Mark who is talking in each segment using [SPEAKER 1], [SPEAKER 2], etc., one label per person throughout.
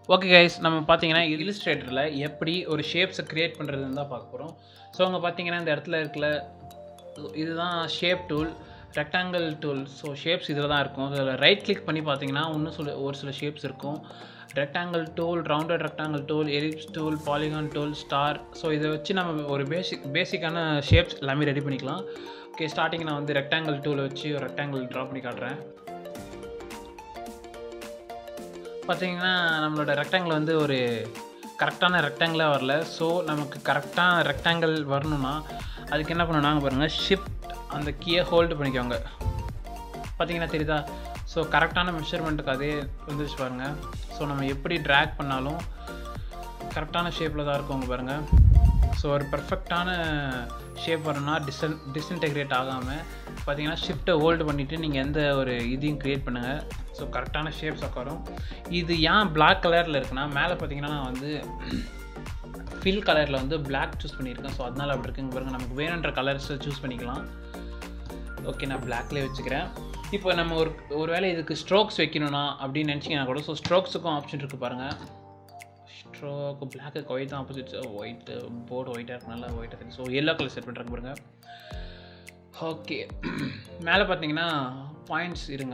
[SPEAKER 1] okay guys நம்ம பார்த்தீங்கன்னா இல்லுஸ்ட்ரேட்டரில் எப்படி ஒரு ஷேப்ஸை க்ரியேட் பண்ணுறதுன்னு தான் பார்க்க போகிறோம் ஸோ அங்கே பார்த்தீங்கன்னா இந்த இடத்துல இருக்கல இதுதான் shape tool rectangle tool so shapes இதில் தான் இருக்கும் இதில் ரைட் கிளிக் பண்ணி பார்த்தீங்கன்னா இன்னும் சில ஒரு சில ஷேப்ஸ் இருக்கும் rectangle tool rounded rectangle tool ellipse tool polygon tool star so இதை வச்சு நம்ம ஒரு பேசிக் பேசிக்கான ஷேப்ஸ் எல்லாமே ரெடி பண்ணிக்கலாம் ஓகே ஸ்டார்டிங் நான் வந்து ரெக்டாங்கிள் டூலை வச்சு ஒரு ரெக்டாங்கிள் ட்ரா பண்ணி காட்டுறேன் பார்த்தீங்கன்னா நம்மளோட ரெக்டாங்கிள் வந்து ஒரு கரெக்டான ரெக்டாங்கிளாக வரல ஸோ நமக்கு கரெக்டான ரெக்டாங்கிள் வரணும்னா அதுக்கு என்ன பண்ணணும்னா பாருங்கள் ஷிஃப்ட் அந்த கீயை ஹோல்டு பண்ணிக்கோங்க பார்த்தீங்கன்னா தெரியுதா ஸோ கரெக்டான மெஷர்மெண்ட்டுக்கு அதே வந்துருச்சு பாருங்கள் ஸோ நம்ம எப்படி ட்ராக் பண்ணாலும் கரெக்டான ஷேப்பில் தான் இருக்கும் உங்க பாருங்கள் ஸோ ஒரு பர்ஃபெக்டான ஷேப் வரணும்னா டிசன் டிஸ்இன்டெகிரேட் ஆகாமல் பார்த்தீங்கன்னா ஷிஃப்ட்டை ஹோல்டு பண்ணிவிட்டு நீங்கள் எந்த ஒரு இதையும் க்ரியேட் பண்ணுங்கள் ஸோ கரெக்டான ஷேப்ஸ் உட்காரும் இது ஏன் பிளாக் கலரில் இருக்குன்னா மேலே பார்த்தீங்கன்னா நான் வந்து ஃபில் கலரில் வந்து பிளாக் சூஸ் பண்ணியிருக்கேன் ஸோ அதனால் அப்படி இருக்குங்க பாருங்கள் நமக்கு வேணுன்ற கலர்ஸை சூஸ் பண்ணிக்கலாம் ஓகே நான் பிளாக்லேயே வச்சுக்கிறேன் இப்போ நம்ம ஒரு ஒரு வேளை இதுக்கு ஸ்ட்ரோக்ஸ் வைக்கணும்னா அப்படின்னு நினச்சிங்கன்னா கூட ஸோ ஸ்ட்ரோக்ஸுக்கும் ஆப்ஷன் இருக்குது பாருங்கள் ஸ்ட்ரோக் பிளாக்கு ஒயிட் தான் ஆப்போசிட் ஒயிட்டு போர்டு ஒயிட்டாக இருக்கு நல்லா ஒயிட்டாக தெரியும் ஸோ எல்லோ கலர் செட் பண்ணுறாங்க பாருங்க ஓகே மேலே பார்த்தீங்கன்னா பாயிண்ட்ஸ் இருங்க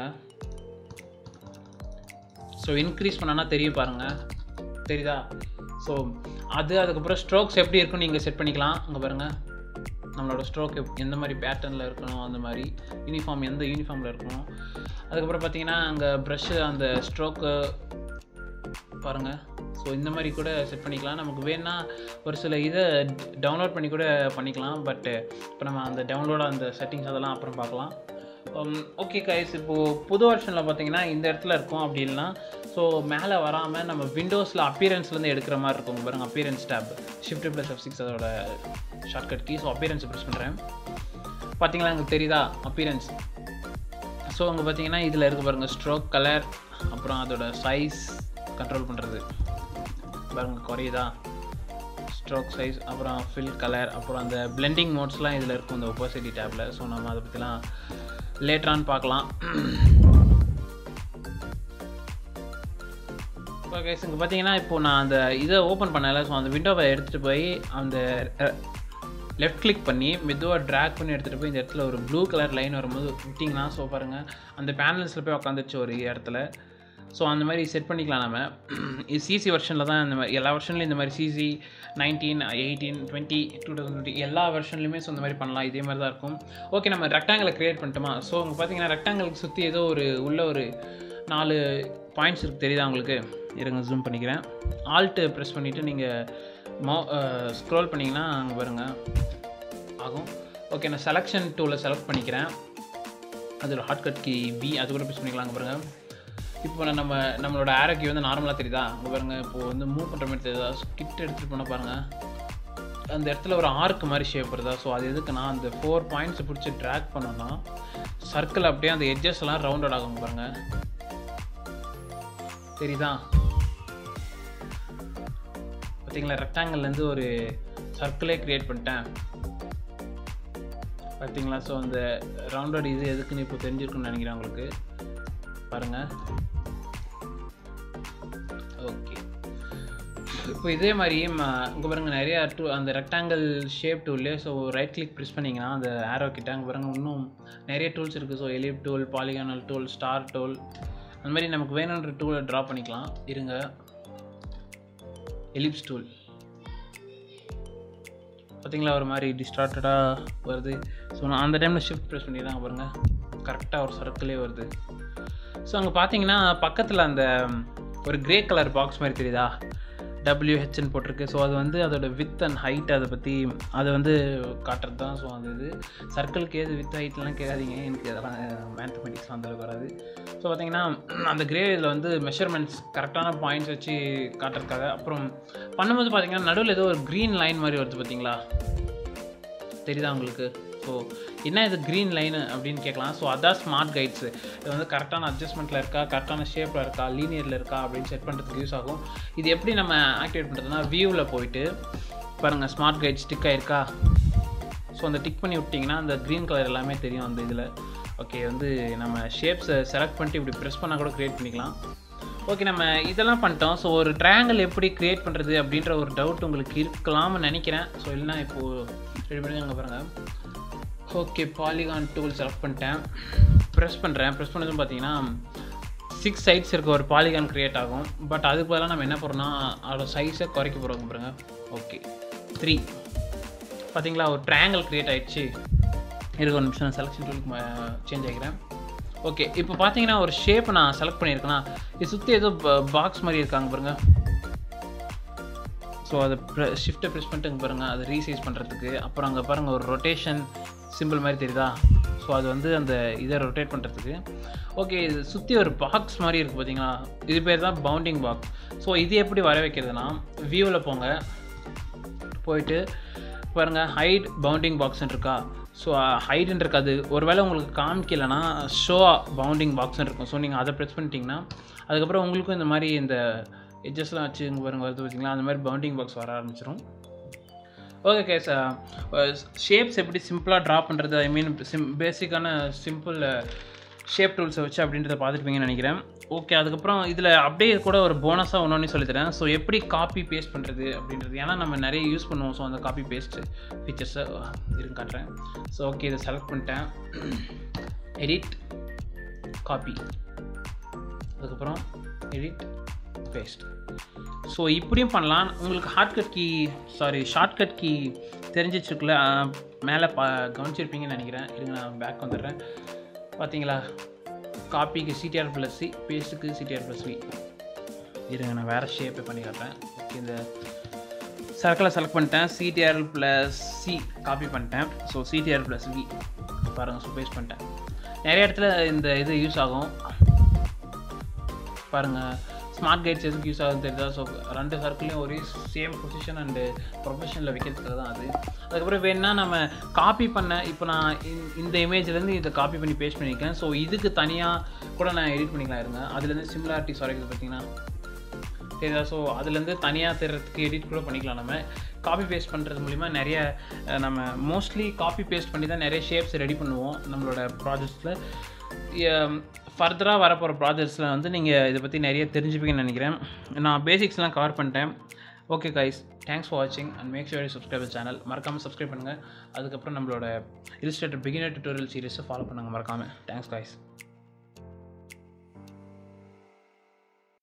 [SPEAKER 1] ஸோ இன்க்ரீஸ் பண்ணனா தெரியும் பாருங்கள் தெரியுதா ஸோ அது அதுக்கப்புறம் ஸ்ட்ரோக்ஸ் எப்படி இருக்குன்னு நீங்கள் செட் பண்ணிக்கலாம் அங்கே பாருங்கள் நம்மளோட ஸ்ட்ரோக் எந்த மாதிரி பேட்டர்னில் இருக்கணும் அந்த மாதிரி யூனிஃபார்ம் எந்த யூனிஃபார்மில் இருக்கணும் அதுக்கப்புறம் பார்த்தீங்கன்னா அங்கே ப்ரஷ்ஷு அந்த ஸ்ட்ரோக்கு பாருங்கள் ஸோ இந்த மாதிரி கூட செட் பண்ணிக்கலாம் நமக்கு வேணா ஒரு சில இதை டவுன்லோட் பண்ணி கூட பண்ணிக்கலாம் பட்டு இப்போ நம்ம அந்த டவுன்லோட் அந்த செட்டிங்ஸ் அதெல்லாம் அப்புறம் பார்க்கலாம் ஓகே கைஸ் இப்போது புது வருஷனில் பார்த்தீங்கன்னா இந்த இடத்துல இருக்கும் அப்படி இல்லைனா ஸோ மேலே வராமல் நம்ம விண்டோஸில் அப்பியரன்ஸ்லேருந்து எடுக்கிற மாதிரி இருக்கும் பாருங்கள் appearance tab shift plus f six அதோட shortcut key so appearance press பண்ணுறேன் பார்த்தீங்களா எனக்கு தெரியுதா அப்பியரன்ஸ் ஸோ அங்கே பார்த்தீங்கன்னா இதில் இருக்க பாருங்கள் ஸ்ட்ரோக் கலர் அப்புறம் அதோட சைஸ் கண்ட்ரோல் பண்ணுறது பாருங்க குறையுதா ஸ்ட்ரோக் சைஸ் அப்புறம் ஃபில் கலர் அப்புறம் அந்த பிளெண்டிங் மோட்ஸ்லாம் இதில் இருக்கும் இந்த ஒப்போசிட்டி டேப்பில் ஸோ நம்ம அதை பற்றிலாம் லேட்டரான்னு பார்க்கலாம் ஓகே இங்கே பார்த்தீங்கன்னா இப்போ நான் அந்த இதை ஓப்பன் பண்ணலை ஸோ அந்த விண்டோவை எடுத்துகிட்டு போய் அந்த லெஃப்ட் கிளிக் பண்ணி மெதுவாக ட்ராக் பண்ணி எடுத்துகிட்டு போய் இந்த இடத்துல ஒரு ப்ளூ கலர் லைன் வரும்போது விட்டிங்கன்னா ஸோ பாருங்கள் அந்த பேனல்ஸில் போய் உட்காந்துருச்சு ஒரு இடத்துல ஸோ அந்த மாதிரி செட் பண்ணிக்கலாம் நம்ம இது சிசி வெர்ஷனில் தான் இந்த மாதிரி எல்லா வெர்ஷன்லையும் இந்த மாதிரி CC nineteen eighteen twenty two thousand twenty எல்லா வெர்ஷன்லையுமே ஸோ இந்த மாதிரி பண்ணலாம் இதே மாதிரி தான் இருக்கும் ஓகே நம்ம ரெக்டாங்கிளை க்ரியேட் பண்ணிட்டோமா ஸோ அங்கே பார்த்தீங்கன்னா ரெக்டாங்கிளுக்கு சுற்றி ஏதோ ஒரு உள்ள ஒரு நாலு பாயிண்ட்ஸ் இருக்குது தெரியுதா உங்களுக்கு இருங்க ஜூம் பண்ணிக்கிறேன் ஆல்ட்டு ப்ரெஸ் பண்ணிவிட்டு நீங்கள் மோ ஸ்க்ரோல் பண்ணிங்கன்னா அங்கே பாருங்கள் ஆகும் ஓகே நான் செலெக்ஷன் டூவில் செலக்ட் பண்ணிக்கிறேன் அதில் ஹாட்கட் கீ பி அது கூட ப்ரெஸ் பண்ணிக்கலாம் அங்கே பாருங்கள் இப்போ நம்ம நம்மளோட ஆரோக்கியம் வந்து நார்மலாக தெரியுதா அங்கே பாருங்கள் இப்போது வந்து மூவ் பண்ணுற மாதிரி தெரியுதா கிட்ட எடுத்துகிட்டு போனால் பாருங்கள் அந்த இடத்துல ஒரு ஆர்க் மாதிரி ஷேப் வருதா ஸோ அது எதுக்குன்னா அந்த ஃபோர் பாயிண்ட்ஸை பிடிச்சி ட்ராக் பண்ணோன்னா சர்க்கிள் அப்படியே அந்த எட்ஜஸ் எல்லாம் ரவுண்டட் ஆகும் பாருங்கள் தெரியுதா பார்த்தீங்களா ரெக்டாங்கிள்லேருந்து ஒரு சர்க்கிளே க்ரியேட் பண்ணிட்டேன் பார்த்தீங்களா ஸோ அந்த ரவுண்டட் இது எதுக்குன்னு இப்போ தெரிஞ்சிருக்குன்னு நினைக்கிறேன் உங்களுக்கு பாருங்கள் ஓகே இப்போ இதே மாதிரி இங்கே பாருங்க நிறையா டூ அந்த ரெக்டாங்கிள் ஷேப் டூல்லே ஸோ ரைட் கிளிக் ப்ரெஸ் பண்ணிங்கன்னா அந்த ஆரோ கிட்ட அங்கே பாருங்க இன்னும் நிறைய டூல்ஸ் இருக்குது so ellipse tool polygonal tool star tool அந்த மாதிரி நமக்கு வேணுன்ற டூலை ட்ரா பண்ணிக்கலாம் இருங்க எலிப்ஸ் டூல் பார்த்தீங்களா ஒரு மாதிரி டிஸ்டார்டடாக வருது ஸோ நான் அந்த டைமில் ஷிஃப்ட் ப்ரெஸ் பண்ணி தான் பாருங்கள் கரெக்டாக ஒரு சர்க்கிளே வருது ஸோ அங்கே பார்த்தீங்கன்னா பக்கத்தில் அந்த ஒரு கிரே கலர் பாக்ஸ் மாதிரி தெரியுதா டபிள்யூஹெச்னு போட்டிருக்கு ஸோ அது வந்து அதோட வித் அண்ட் ஹைட் அதை பற்றி அதை வந்து காட்டுறது தான் ஸோ அந்த இது சர்க்கிளுக்கு ஏது வித் ஹைட்லாம் கேட்காதீங்க எனக்கு அதெல்லாம் மேத்தமெட்டிக்ஸ்லாம் அந்தளவுக்கு வராது ஸோ பார்த்தீங்கன்னா அந்த கிரே இதில் வந்து மெஷர்மெண்ட்ஸ் கரெக்டான பாயிண்ட்ஸ் வச்சு காட்டுறதுக்காக அப்புறம் பண்ணும்போது பார்த்தீங்கன்னா நடுவில் ஏதோ ஒரு க்ரீன் லைன் மாதிரி வருது பார்த்தீங்களா தெரியுதா உங்களுக்கு ஸோ என்ன இது க்ரீன் லைனு அப்படின்னு கேட்கலாம் ஸோ அதான் ஸ்மார்ட் கைட்ஸு இது வந்து கரெக்டான அட்ஜஸ்ட்மெண்ட்டில் இருக்கா கரெக்டான ஷேப்பில் இருக்கா லீனியரில் இருக்கா அப்படின்னு செட் பண்ணுறதுக்கு யூஸ் ஆகும் இது எப்படி நம்ம ஆக்டிவேட் பண்ணுறதுனா வியூவில் போயிட்டு பாருங்கள் ஸ்மார்ட் கைட் ஸ்டிக் ஆயிருக்கா ஸோ அந்த டிக் பண்ணி விட்டிங்கன்னா அந்த க்ரீன் கலர் எல்லாமே தெரியும் அந்த இதில் ஓகே வந்து நம்ம ஷேப்ஸை செலக்ட் பண்ணிட்டு இப்படி ப்ரெஸ் பண்ணால் கூட க்ரியேட் பண்ணிக்கலாம் ஓகே நம்ம இதெல்லாம் பண்ணிட்டோம் ஸோ ஒரு ட்ரையாங்கிள் எப்படி க்ரியேட் பண்ணுறது அப்படின்ற ஒரு டவுட் உங்களுக்கு இருக்கலாம்னு நினைக்கிறேன் ஸோ இல்லைனா இப்போது ரெடி பண்ணி அங்கே பாருங்கள் ஓகே பாலிகான் டூல் செலக்ட் பண்ணிட்டேன் ப்ரெஸ் பண்ணுறேன் ப்ரெஸ் பண்ணதும் பார்த்தீங்கன்னா சிக்ஸ் சைட்ஸ் இருக்க ஒரு பாலிகான் க்ரியேட் ஆகும் பட் அதுக்கு பதிலாக நம்ம என்ன பண்ணுறோம்னா அதோட சைஸை குறைக்க போகிறோம் பாருங்க ஓகே த்ரீ பார்த்தீங்களா ஒரு ட்ரையாங்கிள் க்ரியேட் ஆயிடுச்சு இருக்க ஒரு நிமிஷம் செலெக்ஷன் டூலுக்கு சேஞ்ச் ஆகிக்கிறேன் ஓகே இப்போ பார்த்தீங்கன்னா ஒரு ஷேப் நான் செலக்ட் பண்ணியிருக்கேன்னா இது சுற்றி ஏதோ பாக்ஸ் மாதிரி இருக்காங்க பாருங்க ஸோ அதை ப்ரெ ஷிஃப்ட்டை ப்ரெஸ் பண்ணிட்டு பாருங்கள் அதை ரீசைஸ் பண்ணுறதுக்கு அப்புறம் அங்கே பாருங்கள் ஒரு ரொட்டேஷன் சிம்பிள் மாதிரி தெரியுதா ஸோ அது வந்து அந்த இதை ரொட்டேட் பண்ணுறதுக்கு ஓகே இது சுற்றி ஒரு பாக்ஸ் மாதிரி இருக்குது பார்த்தீங்களா இது பேர் தான் பவுண்டிங் பாக்ஸ் ஸோ இது எப்படி வர வைக்கிறதுனா வியூவில் போங்க போயிட்டு பாருங்கள் ஹைட் பவுண்டிங் பாக்ஸ்ன்னு இருக்கா ஸோ ஹைடுன்னு இருக்காது ஒருவேளை உங்களுக்கு காமிக்கலைன்னா ஷோ பவுண்டிங் பாக்ஸ்னு இருக்கும் ஸோ நீங்கள் அதை ப்ரெஸ் பண்ணிட்டீங்கன்னா அதுக்கப்புறம் உங்களுக்கும் இந்த மாதிரி இந்த எட்ஜஸ்லாம் வச்சு இங்கே பாருங்க வருது பார்த்தீங்களா அந்த மாதிரி பவுண்டிங் பாக்ஸ் வர ஆரம்பிச்சிடும் ஓகே கேஸ் ஷேப்ஸ் எப்படி சிம்பிளாக ட்ரா பண்ணுறது ஐ மீன் சிம் பேசிக்கான சிம்பிள் ஷேப் டூல்ஸை வச்சு அப்படின்றத பார்த்துருப்பீங்கன்னு நினைக்கிறேன் ஓகே அதுக்கப்புறம் இதில் அப்படியே கூட ஒரு போனஸாக ஒன்று சொல்லித்தரேன் ஸோ எப்படி காப்பி பேஸ்ட் பண்ணுறது அப்படின்றது ஏன்னா நம்ம நிறைய யூஸ் பண்ணுவோம் ஸோ அந்த காப்பி பேஸ்ட் ஃபீச்சர்ஸை இருக்கு காட்டுறேன் ஸோ ஓகே இதை செலக்ட் பண்ணிட்டேன் எடிட் காப்பி அதுக்கப்புறம் எடிட் பேஸ்ட் ஸோ இப்படியும் பண்ணலாம் உங்களுக்கு shortcut key sorry shortcut key தெரிஞ்சிச்சுக்குள்ள மேலே பா கவனிச்சிருப்பீங்கன்னு நினைக்கிறேன் இருங்க நான் பேக் வந்துடுறேன் பார்த்தீங்களா காப்பிக்கு சிடிஆர் ப்ளஸ் சி பேஸ்ட்டுக்கு சிடிஆர் ப்ளஸ் வி இருங்க நான் வேறு ஷேப்பே பண்ணி காட்டுறேன் ஓகே இந்த சர்க்கிளை செலக்ட் பண்ணிட்டேன் சிடிஆர் ப்ளஸ் சி காப்பி பண்ணிட்டேன் ஸோ சிடிஆர் ப்ளஸ் வி பாருங்கள் ஸோ பேஸ்ட் பண்ணிட்டேன் நிறைய இடத்துல இந்த இது யூஸ் ஆகும் பாருங்கள் ஸ்மார்ட் கைட்ஸ் எதுக்கு யூஸ் ஆகுது தெரியுதா ஸோ ரெண்டு சர்க்கிளையும் ஒரே சேம் பொசிஷன் அண்டு ப்ரொஃபஷனில் வைக்கிறதுக்கு தான் அது அதுக்கப்புறம் வேணுன்னா நம்ம காப்பி பண்ண இப்போ நான் இந்த- இந்த இமேஜ்லேருந்து இதை காப்பி பண்ணி பேஸ்ட் பண்ணியிருக்கேன் ஸோ இதுக்கு தனியாக கூட நான் எடிட் பண்ணிக்கலாம் இருங்க அதுலேருந்து சிமிலாரிட்டிஸ் வரைக்கும் பார்த்தீங்கன்னா சரிதா ஸோ அதுலேருந்து தனியாக தெரிறதுக்கு எடிட் கூட பண்ணிக்கலாம் நம்ம காப்பி பேஸ்ட் பண்ணுறது மூலிமா நிறைய அஹ், நம்ம மோஸ்ட்லி காப்பி பேஸ்ட் பண்ணி தான் நிறைய ஷேப்ஸ் ரெடி பண்ணுவோம் நம்மளோட ப்ராஜெக்ட்ஸில் ஃபர்தராக வரப்போகிற ப்ராஜெக்ட்ஸில் வந்து நீங்கள் இதை பற்றி நிறைய தெரிஞ்சுப்பீங்கன்னு நினைக்கிறேன் நான் பேசிக்ஸ்லாம் கவர் பண்ணிட்டேன் ஓகே கைஸ் தேங்க்ஸ் ஃபார் வாட்சிங் and make sure subscribe channel மறக்காமல் சப்ஸ்கிரைப் பண்ணுங்கள் அதுக்கப்புறம் நம்மளோட இலிஸ்ட்ரேட்டர் பிகினர் டியூட்டோரியல் சீரிஸை ஃபாலோ பண்ணுங்கள் மறக்காமல் தேங்க்ஸ் கைஸ்